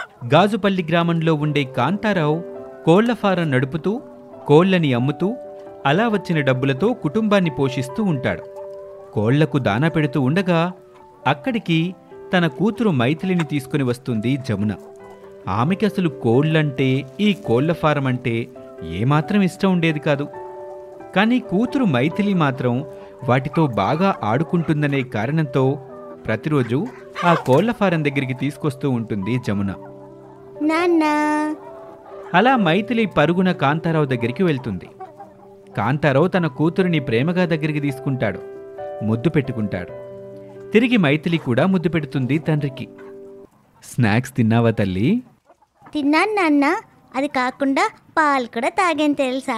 గాజుపల్లి గ్రామంలో ఉండే కాంతారావు కోళ్ల ఫారం నడుపుతూ కోళ్లని అమ్ముతూ అలా వచ్చిన డబ్బులతో కుటుంబాన్ని పోషిస్తూ ఉంటాడు కోళ్లకు దానా పెడుతూ ఉండగా అక్కడికి తన కూతురు మైథిలిని తీసుకుని వస్తుంది జమున ఆమెకి అసలు కోళ్లంటే ఈ కోళ్ల ఫారం అంటే ఏమాత్రం ఇష్టం ఉండేది కాదు కానీ కూతురు మైథిలి మాత్రం వాటితో బాగా ఆడుకుంటుందనే కారణంతో ప్రతిరోజు ఆ కోళ్ల ఫారం దగ్గరికి తీసుకొస్తూ ఉంటుంది జమున నాన్న అలా మైథిలి పరుగున కాంతారావు దగ్గరికి వెళ్తుంది కాంతారావు తన కూతురిని ప్రేమగా దగ్గరికి తీసుకుంటాడు ముద్దు పెట్టుకుంటాడు తిరిగి మైథిలి కూడా ముద్దు పెడుతుంది తండ్రికి స్నాక్స్ తిన్నావా తల్లి తిన్నాను నాన్న అది కాకుండా పాలు కూడా తాగాను తెలుసా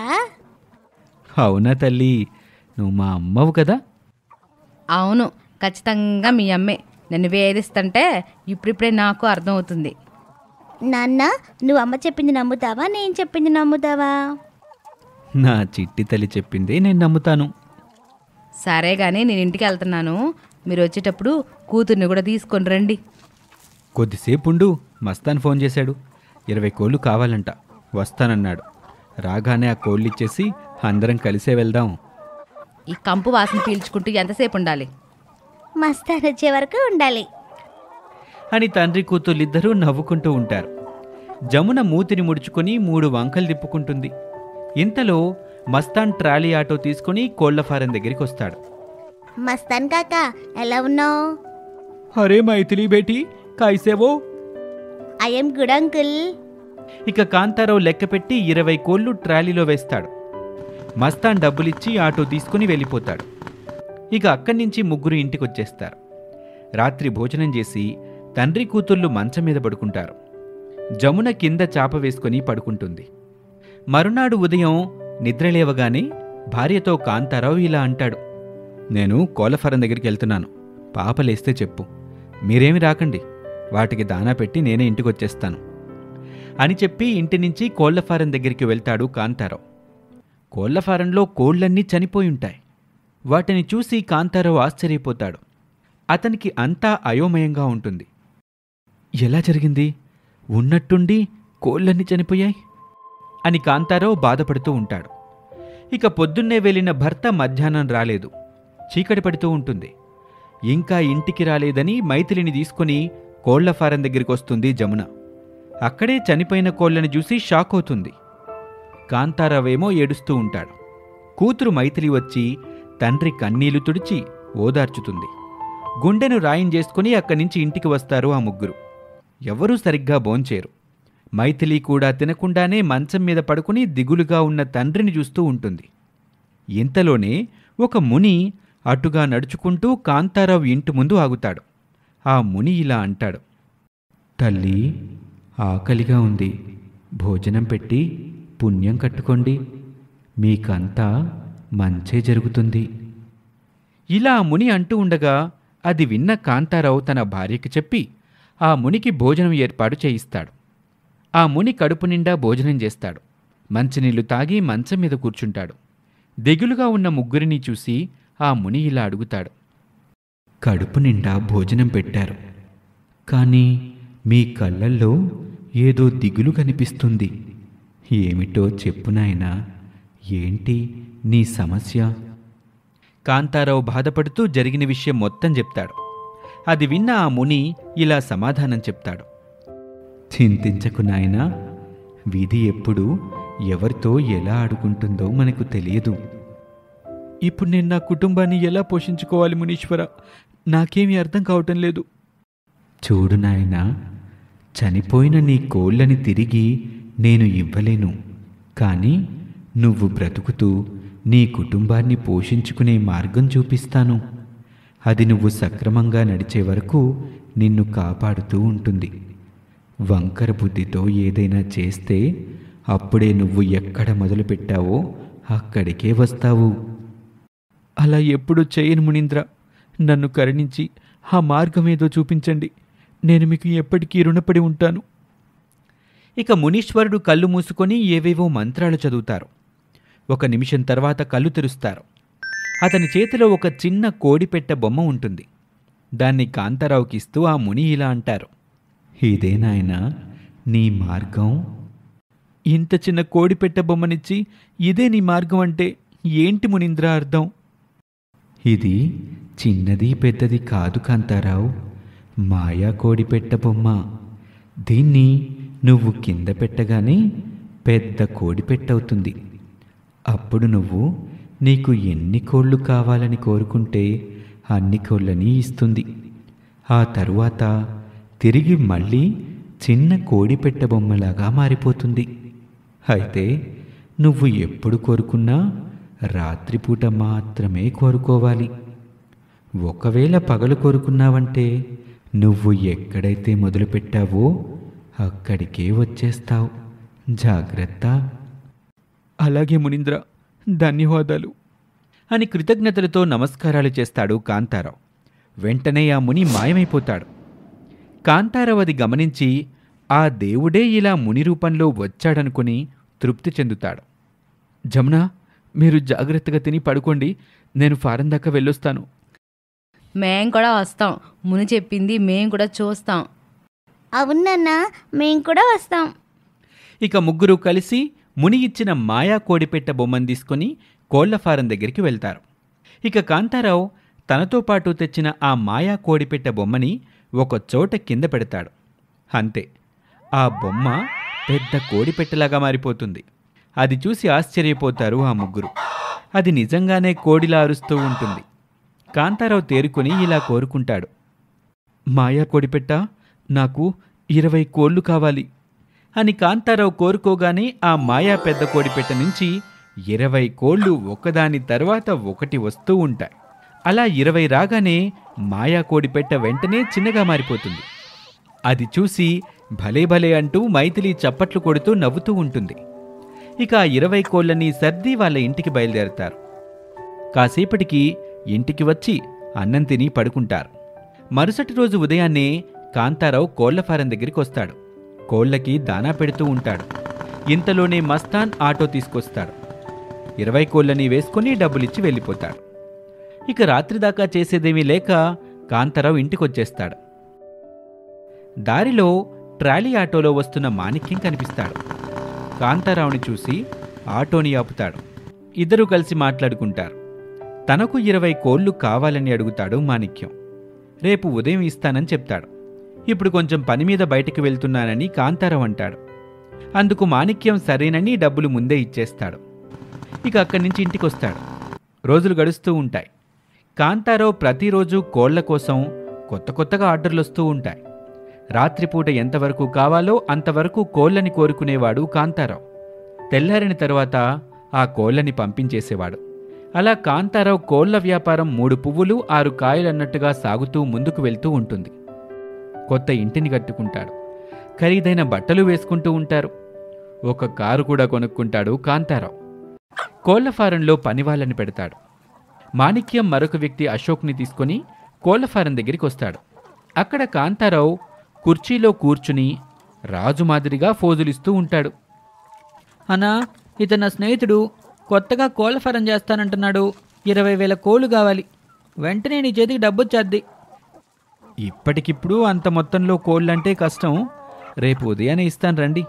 అవునా తల్లి నువ్వు మా అమ్మవు కదా అవును ఖచ్చితంగా మీ అమ్మే నన్ను వేధిస్తుంటే ఇప్పుడిప్పుడే నాకు అర్థమవుతుంది నాన్న నువ్వు అమ్మ చెప్పింది నమ్ముతావా నేను చెప్పింది నమ్ముతావా నా చిట్టి తల్లి చెప్పిందే నేను నమ్ముతాను సరే కానీ నేను ఇంటికి వెళ్తున్నాను మీరు వచ్చేటప్పుడు కూతుర్ని కూడా తీసుకొని రండి కొద్దిసేపు ఉండు మస్తాన్ ఫోన్ చేశాడు ఇరవై కోళ్ళు కావాలంట వస్తానన్నాడు రాగానే ఆ కోళ్ళు ఇచ్చేసి అందరం కలిసే వెళ్దాం ఈ కంపు వాసన పీల్చుకుంటూ ఎంతసేపు ఉండాలి మస్తాన్ వచ్చే వరకు ఉండాలి అని తండ్రి కూతుళ్ళిద్దరూ నవ్వుకుంటూ ఉంటారు జమున మూతిని ముడుచుకొని మూడు వంకలు తిప్పుకుంటుంది ఇంతలో మస్తాన్ ట్రాలీ ఆటో తీసుకుని కోళ్ల ఫారం దగ్గరికి వస్తాడు మస్తాన్ కాక ఎలా ఉన్నావు అరే మైథిలి బేటీ కాయిసేవో ఐఎమ్ గుడ్ అంకుల్ ఇక కాంతారావు లెక్కపెట్టి ఇరవై కోళ్లు ట్రాలీలో వేస్తాడు మస్తాన్ డబ్బులిచ్చి ఆటో తీసుకుని వెళ్ళిపోతాడు ఇక అక్కడి నుంచి ముగ్గురు ఇంటికొచ్చేస్తారు రాత్రి భోజనం చేసి తండ్రి కూతుళ్ళు మంచం మీద పడుకుంటారు జమున కింద చాప వేసుకుని పడుకుంటుంది మరునాడు ఉదయం నిద్రలేవగానే భార్యతో కాంతారావు ఇలా అంటాడు నేను కోలఫరం దగ్గరికి వెళ్తున్నాను పాపలేస్తే చెప్పు మీరేమి రాకండి వాటికి దానా పెట్టి నేనే ఇంటికొచ్చేస్తాను అని చెప్పి ఇంటి నుంచి కోళ్ల ఫారం దగ్గరికి వెళ్తాడు కాంతారావు కోళ్ల ఫారంలో కోళ్లన్నీ చనిపోయి ఉంటాయి వాటిని చూసి కాంతారావు ఆశ్చర్యపోతాడు అతనికి అంతా అయోమయంగా ఉంటుంది ఎలా జరిగింది ఉన్నట్టుండి కోళ్లన్నీ చనిపోయాయి అని కాంతారావు బాధపడుతూ ఉంటాడు ఇక పొద్దున్నే వెళ్ళిన భర్త మధ్యాహ్నం రాలేదు చీకటి పడుతూ ఉంటుంది ఇంకా ఇంటికి రాలేదని మైథిలిని తీసుకుని కోళ్ల ఫారం దగ్గరికి వస్తుంది జమున అక్కడే చనిపోయిన కోళ్లను చూసి షాక్ అవుతుంది కాంతారావేమో ఏడుస్తూ ఉంటాడు కూతురు మైథిలి వచ్చి తండ్రి కన్నీళ్లు తుడిచి ఓదార్చుతుంది గుండెను రాయం చేసుకుని అక్కడి నుంచి ఇంటికి వస్తారు ఆ ముగ్గురు ఎవరూ సరిగ్గా భోంచేరు మైథిలి కూడా తినకుండానే మంచం మీద పడుకుని దిగులుగా ఉన్న తండ్రిని చూస్తూ ఉంటుంది ఇంతలోనే ఒక ముని అటుగా నడుచుకుంటూ కాంతారావు ఇంటి ముందు ఆగుతాడు ఆ ముని ఇలా అంటాడు తల్లి ఆకలిగా ఉంది భోజనం పెట్టి పుణ్యం కట్టుకోండి మీకంతా మంచే జరుగుతుంది ఇలా ఆ ముని అంటూ ఉండగా అది విన్న కాంతారావు తన భార్యకి చెప్పి ఆ మునికి భోజనం ఏర్పాటు చేయిస్తాడు ఆ ముని కడుపు నిండా భోజనం చేస్తాడు మంచినీళ్లు తాగి మంచం మీద కూర్చుంటాడు దిగులుగా ఉన్న ముగ్గురిని చూసి ఆ ముని ఇలా అడుగుతాడు కడుపు నిండా భోజనం పెట్టారు కానీ మీ కళ్ళల్లో ఏదో దిగులు కనిపిస్తుంది ఏమిటో చెప్పు నాయనా ఏంటి నీ సమస్య కాంతారావు బాధపడుతూ జరిగిన విషయం మొత్తం చెప్తాడు అది విన్న ఆ ముని ఇలా సమాధానం చెప్తాడు చింతించకు నాయనా విధి ఎప్పుడు ఎవరితో ఎలా ఆడుకుంటుందో మనకు తెలియదు ఇప్పుడు నేను నా కుటుంబాన్ని ఎలా పోషించుకోవాలి మునీశ్వర నాకేమీ అర్థం కావటం లేదు చూడు నాయనా చనిపోయిన నీ కోళ్ళని తిరిగి నేను ఇవ్వలేను కానీ నువ్వు బ్రతుకుతూ నీ కుటుంబాన్ని పోషించుకునే మార్గం చూపిస్తాను అది నువ్వు సక్రమంగా నడిచే వరకు నిన్ను కాపాడుతూ ఉంటుంది వంకర బుద్ధితో ఏదైనా చేస్తే అప్పుడే నువ్వు ఎక్కడ మొదలుపెట్టావో అక్కడికే వస్తావు అలా ఎప్పుడు చేయను మునీంద్ర నన్ను కరుణించి ఆ మార్గమేదో చూపించండి నేను మీకు ఎప్పటికీ రుణపడి ఉంటాను ఇక మునీశ్వరుడు కళ్ళు మూసుకొని ఏవేవో మంత్రాలు చదువుతారు ఒక నిమిషం తర్వాత కళ్ళు తెరుస్తారు అతని చేతిలో ఒక చిన్న కోడిపెట్ట బొమ్మ ఉంటుంది దాన్ని కాంతారావుకి ఇస్తూ ఆ ముని ఇలా అంటారు ఇదే నాయనా నీ మార్గం ఇంత చిన్న కోడిపెట్ట బొమ్మనిచ్చి ఇదే నీ మార్గం అంటే ఏంటి మునీంద్ర అర్థం ఇది చిన్నది పెద్దది కాదు కాంతారావు మాయా కోడిపెట్ట బొమ్మ దీన్ని నువ్వు కింద పెట్టగానే పెద్ద కోడిపెట్టవుతుంది అప్పుడు నువ్వు నీకు ఎన్ని కోళ్ళు కావాలని కోరుకుంటే అన్ని కోళ్ళని ఇస్తుంది ఆ తరువాత తిరిగి మళ్ళీ చిన్న కోడిపెట్ట బొమ్మలాగా మారిపోతుంది అయితే నువ్వు ఎప్పుడు కోరుకున్నా రాత్రిపూట మాత్రమే కోరుకోవాలి ఒకవేళ పగలు కోరుకున్నావంటే నువ్వు ఎక్కడైతే మొదలుపెట్టావో అక్కడికే వచ్చేస్తావు జాగ్రత్త అలాగే మునీంద్ర ధన్యవాదాలు అని కృతజ్ఞతలతో నమస్కారాలు చేస్తాడు కాంతారావు వెంటనే ఆ ముని మాయమైపోతాడు కాంతారావు అది గమనించి ఆ దేవుడే ఇలా ముని రూపంలో వచ్చాడనుకుని తృప్తి చెందుతాడు జమున మీరు జాగ్రత్తగా తిని పడుకోండి నేను ఫారం దాకా వెళ్ళొస్తాను మేం కూడా వస్తాం ముని చెప్పింది మేం కూడా చూస్తాం అవును నాన్న మేము కూడా వస్తాం ఇక ముగ్గురు కలిసి ముని ఇచ్చిన మాయా కోడిపెట్ట బొమ్మను తీసుకొని కోళ్ల ఫారం దగ్గరికి వెళ్తారు ఇక కాంతారావు తనతో పాటు తెచ్చిన ఆ మాయా కోడిపెట్ట బొమ్మని ఒక చోట కింద పెడతాడు అంతే ఆ బొమ్మ పెద్ద కోడిపెట్టలాగా మారిపోతుంది అది చూసి ఆశ్చర్యపోతారు ఆ ముగ్గురు అది నిజంగానే కోడిలా అరుస్తూ ఉంటుంది కాంతారావు తేరుకొని ఇలా కోరుకుంటాడు మాయా కోడిపెట్ట నాకు ఇరవై కోళ్ళు కావాలి అని కాంతారావు కోరుకోగానే ఆ మాయా పెద్ద కోడిపెట్ట నుంచి ఇరవై కోళ్ళు ఒకదాని తర్వాత ఒకటి వస్తూ ఉంటాయి అలా ఇరవై రాగానే మాయా కోడిపెట్ట వెంటనే చిన్నగా మారిపోతుంది అది చూసి భలే భలే అంటూ మైథిలి చప్పట్లు కొడుతూ నవ్వుతూ ఉంటుంది ఇక ఆ ఇరవై కోళ్ళని సర్ది వాళ్ళ ఇంటికి బయలుదేరతారు కాసేపటికి ఇంటికి వచ్చి అన్నం తిని పడుకుంటారు మరుసటి రోజు ఉదయాన్నే కాంతారావు కోళ్ల ఫారం దగ్గరికి వస్తాడు కోళ్లకి దానా పెడుతూ ఉంటాడు ఇంతలోనే మస్తాన్ ఆటో తీసుకొస్తాడు ఇరవై కోళ్ళని వేసుకుని డబ్బులిచ్చి వెళ్ళిపోతాడు ఇక రాత్రి దాకా చేసేదేమీ లేక కాంతారావు ఇంటికొచ్చేస్తాడు దారిలో ట్రాలీ ఆటోలో వస్తున్న మాణిక్యం కనిపిస్తాడు కాంతారావుని చూసి ఆటోని ఆపుతాడు ఇద్దరూ కలిసి మాట్లాడుకుంటారు తనకు ఇరవై కోళ్లు కావాలని అడుగుతాడు మాణిక్యం రేపు ఉదయం ఇస్తానని చెప్తాడు ఇప్పుడు కొంచెం పని మీద బయటికి వెళ్తున్నానని కాంతారావు అంటాడు అందుకు మాణిక్యం సరేనని డబ్బులు ముందే ఇచ్చేస్తాడు ఇక అక్కడి నుంచి ఇంటికొస్తాడు రోజులు గడుస్తూ ఉంటాయి కాంతారావు ప్రతిరోజు కోళ్ల కోసం కొత్త కొత్తగా ఆర్డర్లు వస్తూ ఉంటాయి రాత్రిపూట ఎంతవరకు కావాలో అంతవరకు కోళ్ళని కోరుకునేవాడు కాంతారావు తెల్లారిన తరువాత ఆ కోళ్ళని పంపించేసేవాడు అలా కాంతారావు కోళ్ల వ్యాపారం మూడు పువ్వులు ఆరు కాయలన్నట్టుగా సాగుతూ ముందుకు వెళ్తూ ఉంటుంది కొత్త ఇంటిని కట్టుకుంటాడు ఖరీదైన బట్టలు వేసుకుంటూ ఉంటారు ఒక కారు కూడా కొనుక్కుంటాడు కాంతారావు కోళ్ల ఫారంలో పనివాళ్ళని పెడతాడు మాణిక్యం మరొక వ్యక్తి అశోక్ని తీసుకొని కోళ్ల ఫారం దగ్గరికి వస్తాడు అక్కడ కాంతారావు కుర్చీలో కూర్చుని రాజు మాదిరిగా ఫోజులిస్తూ ఉంటాడు అన్నా ఇతను నా స్నేహితుడు కొత్తగా కోళ్ల ఫారం చేస్తానంటున్నాడు ఇరవై వేల కోళ్ళు కావాలి వెంటనే నీ చేతికి డబ్బు వచ్చేద్ది ఇప్పటికిప్పుడు అంత మొత్తంలో కోళ్ళంటే కష్టం రేపు ఉదయాన్నే ఇస్తాను రండి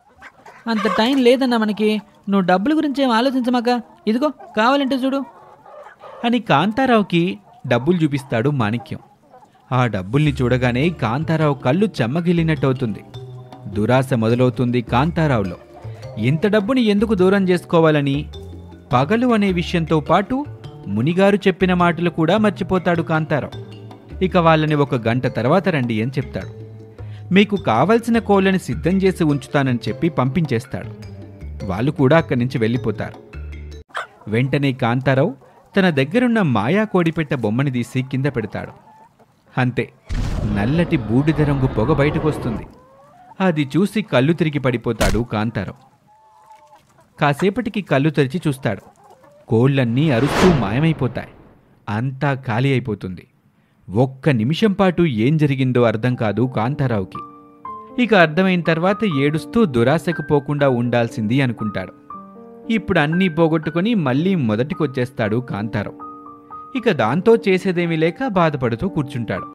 అంత టైం లేదన్నా మనకి నువ్వు డబ్బుల గురించి ఏం ఆలోచించమాక ఇదిగో కావాలంటే చూడు అని కాంతారావుకి డబ్బులు చూపిస్తాడు మాణిక్యం ఆ డబ్బుల్ని చూడగానే కాంతారావు కళ్ళు చెమ్మగిల్లినట్టవుతుంది దురాశ మొదలవుతుంది కాంతారావులో ఇంత డబ్బుని ఎందుకు దూరం చేసుకోవాలని పగలు అనే విషయంతో పాటు మునిగారు చెప్పిన మాటలు కూడా మర్చిపోతాడు కాంతారావు ఇక వాళ్ళని ఒక గంట తర్వాత రండి అని చెప్తాడు మీకు కావలసిన కోళ్ళని సిద్ధం చేసి ఉంచుతానని చెప్పి పంపించేస్తాడు వాళ్ళు కూడా అక్కడి నుంచి వెళ్ళిపోతారు వెంటనే కాంతారావు తన దగ్గరున్న మాయా కోడిపెట్ట బొమ్మని తీసి కింద పెడతాడు అంతే నల్లటి బూడిద రంగు పొగ బయటకొస్తుంది అది చూసి కళ్ళు తిరిగి పడిపోతాడు కాంతారావు కాసేపటికి కళ్ళు తెరిచి చూస్తాడు కోళ్ళన్నీ అరుస్తూ మాయమైపోతాయి అంతా ఖాళీ అయిపోతుంది ఒక్క నిమిషం పాటు ఏం జరిగిందో అర్థం కాదు కాంతారావుకి ఇక అర్థమైన తర్వాత ఏడుస్తూ దురాశకు పోకుండా ఉండాల్సింది అనుకుంటాడు ఇప్పుడు అన్నీ పోగొట్టుకొని మళ్ళీ మొదటికొచ్చేస్తాడు కాంతారావు ఇక దాంతో చేసేదేమీ లేక బాధపడుతూ కూర్చుంటాడు